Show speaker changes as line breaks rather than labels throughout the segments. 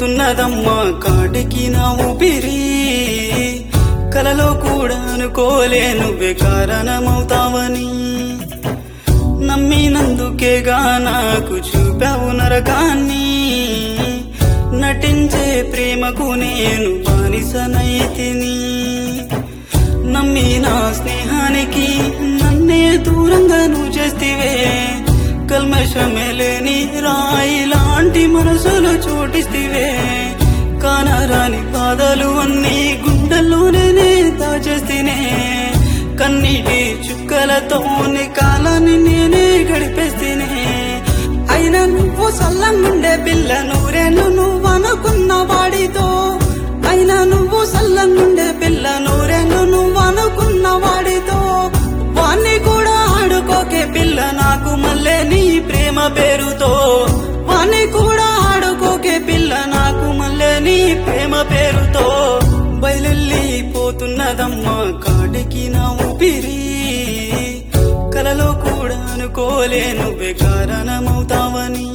పోతున్నదమ్మా కాటికి నా ఊపిరి కలలో కూడా అనుకోలేను కారణమవుతావని నమ్మినందుకేగా నాకు చూపావు నరకాన్ని నటించే ప్రేమకు నేను బానిసనైతిని నమ్మిన స్నేహానికి నన్నే దూరంగా నువ్వు చేస్తివే కల్మషమే లేని రాయి లాంటి మనసులో చోటిస్తివే కానరాని బాధలు అన్నీ గుండెల్లోనే దాచేస్తేనే కన్నీటి చుక్కలతోని కాలాన్ని నేనే గడిపేస్తేనే అయినా నువ్వు సల్లంగుండే పిల్ల నూరేళ్ళు నువ్వు అనుకున్న వాడితో అయినా నువ్వు సల్లంగుండే పిల్ల నూరేళ్ళు నువ్వు అనుకున్న వాడితో వాణ్ణి కూడా ఆడుకోకే పిల్ల నాకు మళ్ళీ నీ ప్రేమ పేరుతో వాణ్ణి కూడా ఆడుకోకే పిల్ల నాకు మళ్ళీ నీ ప్రేమ పేరుతో బయలెళ్ళిపోతున్నదమ్మా కాటికి నా ఊపిరి కలలో కూడా అనుకోలేను కారణమవుతావని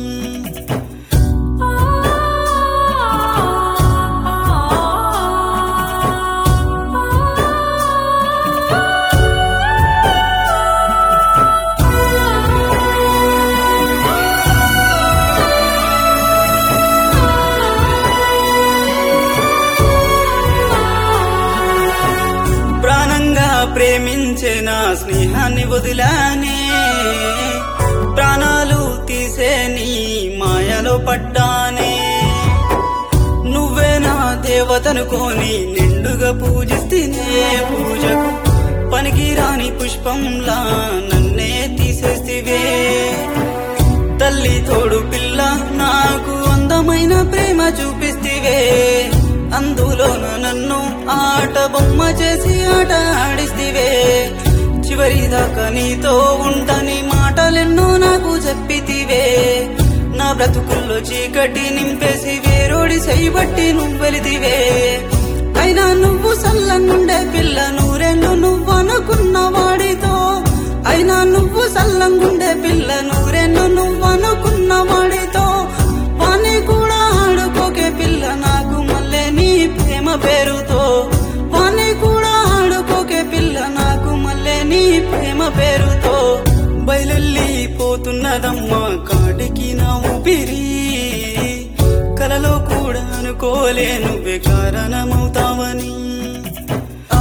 ప్రాణంగా ప్రేమించే నా స్నేహాన్ని వదిలానే ప్రాణాలు తీసే నీ మాయలో పడ్డానే నువ్వే నా దేవతనుకోని నిండుగా పూజిస్తేనే పూజకు పనికిరాని పుష్పంలా నన్నే తీసేస్తివే తల్లి తోడు పిల్ల నాకు అందమైన ప్రేమ చూపిస్తివే అందులోన నన్ను ఆట బొమ్మ చేసి ఆట ఆడిస్తివే చివరి దాకా నీతో ఉంటని మాటలెన్నో నాకు చెప్పితివే నా బ్రతుకుల్లో చీకటి నింపేసి వేరోడి సైబట్టి నువ్వెలిదివే అయినా నువ్వు సల్లంగుండే పిల్ల నూరెళ్ళు నువ్వు అనుకున్న వాడితో అయినా నువ్వు సల్లంగుండే పిల్ల నూరెళ్ళు నువ్వు అనుకున్న వాడితో వాణ్ణి కూడా ఆడుకోకే పిల్ల నాకు మళ్ళీ నీ ప్రేమ పేరుతో వాణ్ణి కూడా ఆడుకోకే పిల్ల నాకు మళ్ళీ నీ ప్రేమ పేరుతో బయలెళ్ళిపోతున్నదమ్మా కాటికి నా ఊపిరి కలలో కూడా అనుకోలేను కారణమవుతావని ఆ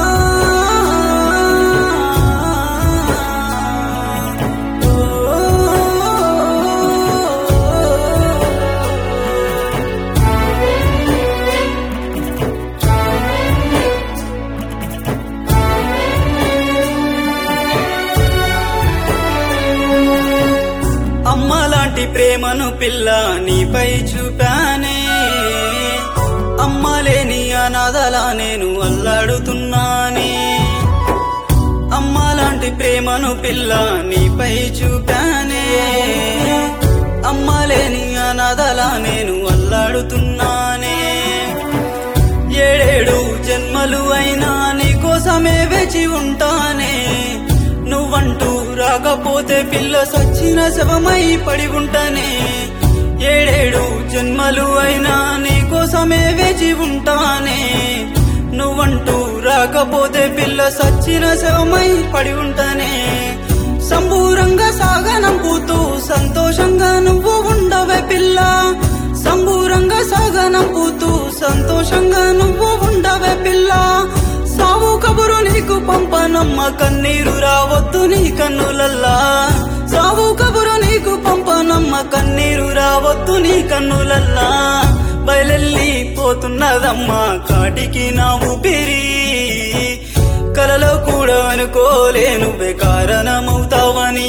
అమ్మ లాంటి ప్రేమను పిల్ల నీపై చూపానే అమ్మ లేని అనాథలా నేను అల్లాడుతున్నానే అమ్మ లాంటి ప్రేమను పిల్ల నీపై చూపానే అమ్మ లేని అనాథలా నేను అల్లాడుతున్నానే ఏడేడు జన్మలు అయినా నీకోసమే వేచి ఉంటానే నువ్వంటూ రాకపోతే పిల్ల సచ్చిన శవమై పడి ఉంటానే ఏడేడు జన్మలు అయినా నీకోసమే వేచి ఉంటానే నువ్వంటూ రాకపోతే పిల్ల సచ్చిన శవమై పడి ఉంటానే సంబూరంగా సాగనంపుతూ సంతోషంగా నువ్వు ఉండవే పిల్ల సంబూరంగా సాగనంపుతూ సంతోషంగా నువ్వు ఉండవే పిల్ల సావు కబురు నీకు పంపనమ్మ కన్నీరు రావద్దు నీ కన్నులల్లా సావు కబురు నీకు పంపనమ్మ కన్నీరు రావద్దు నీ కన్నులల్లా బయలెళ్ళిపోతున్నదమ్మా కాటికి నా ఊపిరి కలలో కూడా అనుకోలేను కారణమవుతావని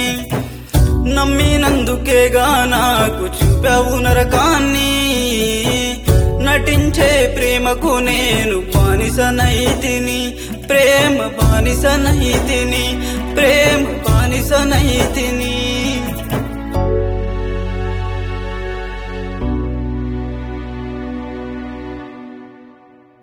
నమ్మినందుకేగా నాకు చూపావు నరకాన్ని నటించే ప్రేమకు నేను బానిసనైతిని ప్రేమ బానిసనైతిని ప్రేమ బానిసనైతిని